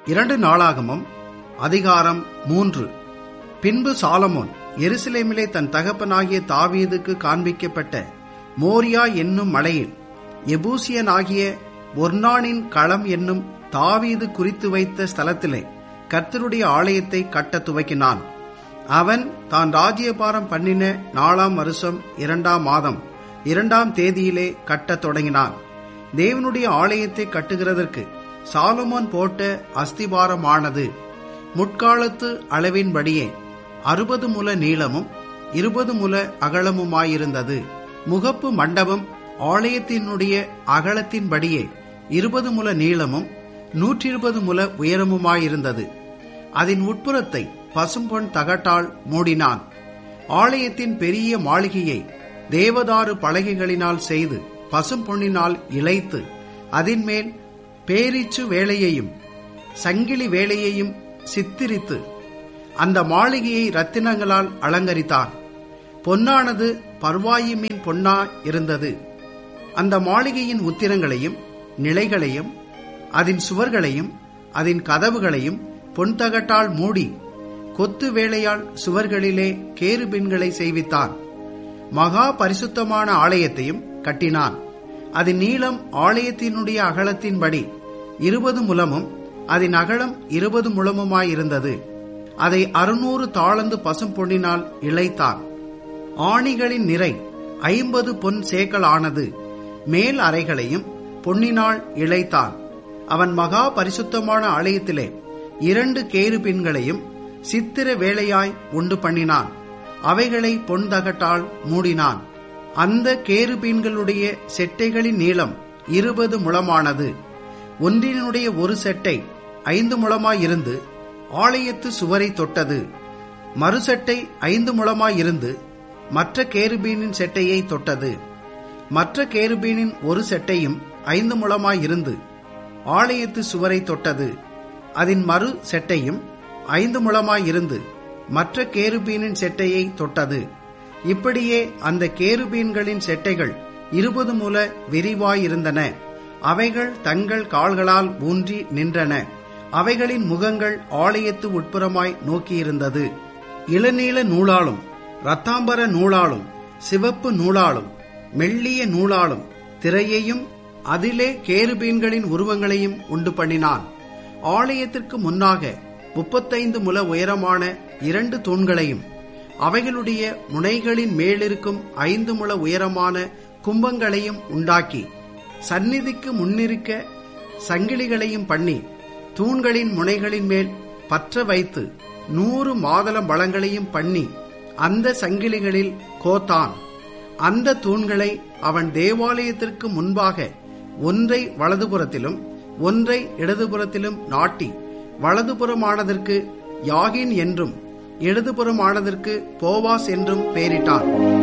இரண்டு நாளாகமும் அதிகாரம் மூன்று பின்பு சாலமோன் எருசலேமிலே தன் தகப்பனாகிய தாவீதுக்கு காண்பிக்கப்பட்ட மோரியா என்னும் மலையில் எபூசியனாகிய ஒர்னானின் களம் என்னும் தாவீது குறித்து வைத்த ஸ்தலத்திலே கர்த்தருடைய ஆலயத்தை கட்டத் துவக்கினான் அவன் தான் ராஜ்யபாரம் பண்ணின நாலாம் வருஷம் இரண்டாம் மாதம் இரண்டாம் தேதியிலே கட்டத் தொடங்கினான் தேவனுடைய ஆலயத்தை கட்டுகிறதற்கு சாலமோன் போட்ட அஸ்திபாரமானது முற்காலத்து அளவின்படியே அறுபது முல நீளமும் இருபது முல அகலமுமாயிருந்தது முகப்பு மண்டபம் ஆலயத்தினுடைய அகலத்தின்படியே இருபது முல நீளமும் நூற்றி இருபது முல உயரமுமாயிருந்தது அதன் உட்புறத்தை பசும்பொன் தகட்டால் மூடினான் ஆலயத்தின் பெரிய மாளிகையை தேவதாறு பலகைகளினால் செய்து பசும்பொன்னினால் இழைத்து அதின்மேல் பேரிச்சு வேலையையும் சங்கிலி வேலையையும் சித்திரித்து அந்த மாளிகையை ரத்தினங்களால் அலங்கரித்தான் பொன்னானது பர்வாயுமின் பொன்னா இருந்தது அந்த மாளிகையின் உத்திரங்களையும் நிலைகளையும் அதன் சுவர்களையும் அதன் கதவுகளையும் பொன்தகட்டால் மூடி கொத்து வேலையால் சுவர்களிலே கேருபின்களை செய்வித்தான் மகா பரிசுத்தமான ஆலயத்தையும் கட்டினான் அதன் நீளம் ஆலயத்தினுடைய அகலத்தின்படி இருபது முலமும் அதன் அகலம் இருபது முழமுமாயிருந்தது அதை அறுநூறு தாளந்து பசும் பொன்னினால் இழைத்தான் ஆணிகளின் நிறை ஐம்பது பொன் சேக்கல் ஆனது மேல் அறைகளையும் பொன்னினால் இழைத்தான் அவன் மகா பரிசுத்தமான ஆலயத்திலே இரண்டு கேருபின்களையும் சித்திர வேலையாய் உண்டு பண்ணினான் அவைகளை பொன் தகட்டால் மூடினான் அந்த கேருபீன்களுடைய செட்டைகளின் நீளம் இருபது முழமானது ஒன்றினுடைய ஒரு செட்டை ஐந்து முழமாயிருந்து ஆலயத்து சுவரை தொட்டது மறுசெட்டை ஐந்து முழமாயிருந்து மற்ற கேருபீனின் செட்டையை தொட்டது மற்ற கேருபீனின் ஒரு செட்டையும் ஐந்து முழமாயிருந்து ஆலயத்து சுவரை தொட்டது அதன் மறு செட்டையும் ஐந்து முழமாயிருந்து மற்ற கேருபீனின் செட்டையை தொட்டது இப்படியே அந்த கேருபீன்களின் செட்டைகள் இருபது முல விரிவாயிருந்தன அவைகள் தங்கள் கால்களால் ஊன்றி நின்றன அவைகளின் முகங்கள் ஆலயத்து உட்புறமாய் நோக்கியிருந்தது இளநீல நூலாலும் ரத்தாம்பர நூலாலும் சிவப்பு நூலாலும் மெல்லிய நூலாலும் திரையையும் அதிலே கேருபீன்களின் உருவங்களையும் உண்டு பண்ணினான் ஆலயத்திற்கு முன்னாக முப்பத்தைந்து முல உயரமான இரண்டு தூண்களையும் அவைகளுடைய முனைகளின் மேலிருக்கும் ஐந்து முழ உயரமான கும்பங்களையும் உண்டாக்கி சந்நிதிக்கு முன்னிருக்க சங்கிலிகளையும் பண்ணி தூண்களின் முனைகளின் மேல் பற்ற வைத்து நூறு மாதளம் பழங்களையும் பண்ணி அந்த சங்கிலிகளில் கோத்தான் அந்த தூண்களை அவன் தேவாலயத்திற்கு முன்பாக ஒன்றை வலதுபுறத்திலும் ஒன்றை இடதுபுறத்திலும் நாட்டி வலதுபுறமானதற்கு யாகின் என்றும் இடதுபுறமானதற்கு போவாஸ் என்றும் பெயரிட்டான்